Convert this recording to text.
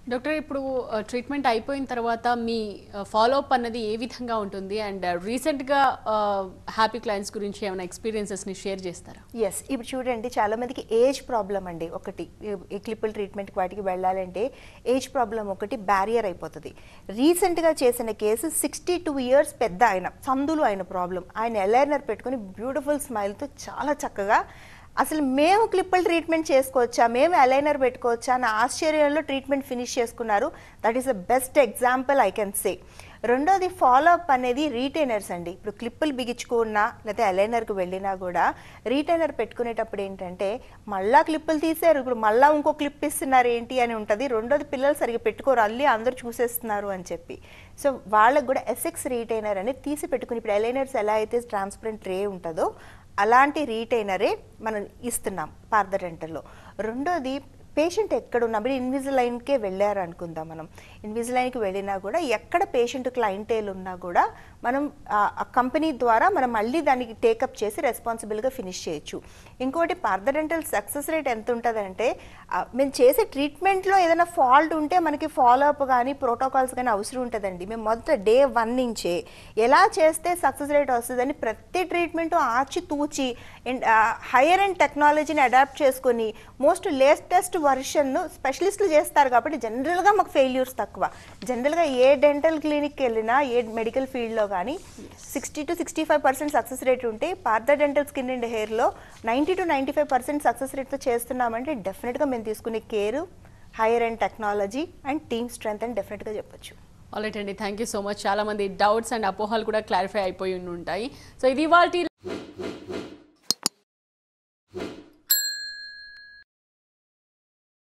doctor ఇప్పుడు treatment అయిపోయిన తర్వాత మీ ఫాలో అప్ అన్నది ఏ విధంగా ఉంటుంది అండ్ రీసెంట్గా హ్యాపీ క్లయింట్స్ గురించి ఏమైనా ఎక్స్పీరియన్సెస్ని షేర్ చేస్తారా ఎస్ ఇప్పుడు చూడండి చాలా మందికి ఏజ్ ప్రాబ్లం అండి ఒకటి ఈ- ఈ క్లిప్పుల ట్రీట్మెంట్కి వాటికి వెళ్ళాలంటే ఏజ్ ప్రాబ్లం ఒకటి బ్యారియర్ అయిపోతుంది రీసెంట్గా చేసిన కేసు సిక్స్టీ టూ ఇయర్స్ పెద్ద ఆయన సందులు ఆయన ప్రాబ్లం ఆయన ఎలైనర్ పెట్టుకుని బ్యూటిఫుల్ స్మైల్తో చాలా చక్కగా అసలు మేము క్లిప్పుల ట్రీట్మెంట్ చేసుకోవచ్చా మేము అలైనర్ పెట్టుకోవచ్చా అన్న ఆశ్చర్యంలో ట్రీట్మెంట్ ఫినిష్ చేసుకున్నారు that is the best example I can say రెండోది ఫాలో అప్ అనేది రీటైనర్స్ అండి ఇప్పుడు క్లిప్పులు బిగించుకున్నా లేకపోతే అలైనర్కి వెళ్ళినా కూడా రీటైనర్ పెట్టుకునేటప్పుడు ఏంటంటే మళ్ళా క్లిప్పులు తీసారు ఇప్పుడు మళ్ళా ఇంకో క్లిప్ ఇస్తున్నారు ఏంటి అని ఉంటుంది రెండోది పిల్లలు సరిగ్గా పెట్టుకోరు అల్లి అందరూ చూసేస్తున్నారు అని చెప్పి సో వాళ్ళకు కూడా ఎస్ఎక్స్ రీటైనర్ అనేది తీసి పెట్టుకుని ఇప్పుడు అలైనర్స్ ఎలా అయితే ట్రాన్స్పరెంట్ ట్రే ఉంటుందో అలాంటి రీటైనరే మనం ఇస్తున్నాం పార్దడెంటల్లో రెండోది పేషెంట్ ఎక్కడున్నా మీరు ఇన్విజిలైన్కే వెళ్ళారు అనుకుందాం మనం ఇన్విజిలైన్కి వెళ్ళినా కూడా ఎక్కడ పేషెంట్ క్లయింటేల్ ఉన్నా కూడా మనం ఆ కంపెనీ ద్వారా మనం మళ్ళీ దానికి టేకప్ చేసి రెస్పాన్సిబుల్గా ఫినిష్ చేయొచ్చు ఇంకోటి పార్దడెంటల్ సక్సెస్ రేట్ ఎంత ఉంటుందంటే ఆ, మేము చేసే ట్రీట్మెంట్లో ఏదైనా ఫాల్ట్ ఉంటే మనకి ఫాలో అప్ కానీ ప్రోటోకాల్స్ కానీ అవసరం ఉంటుందండి మేము మొదట డే వన్ నుంచే ఎలా చేస్తే సక్సెస్ రేట్ వస్తుందని ప్రతి ట్రీట్మెంట్ ఆచి తూచి హైయర్ అండ్ టెక్నాలజీని అడాప్ట్ చేసుకొని మోస్ట్ లేటెస్ట్ వర్షన్ను స్పెషలిస్టులు చేస్తారు కాబట్టి జనరల్గా మాకు ఫెయిల్యూర్స్ తక్కువ జనరల్గా ఏ డెంటల్ క్లినిక్కి వెళ్ళినా ఏ మెడికల్ ఫీల్డ్లో కానీ sixty to sixty five percent success rate ఉంటే పార్థ డెంటల్ స్కిన్ అండ్ హెయిర్లో ninety to ninety five percent success రేట్తో చేస్తున్నామంటే డెఫినెట్గా మేము తీసుకునే care higher and technology and team strength అని డెఫినెట్గా చెప్పొచ్చు ఆల్రైట్ అండి థ్యాంక్ యూ సో మచ్ చాలా మంది డౌట్స్ అండ్ అపోహలు కూడా క్లారిఫై అయిపోయి ఉండి ఉంటాయి సో ఇది వాళ్ళ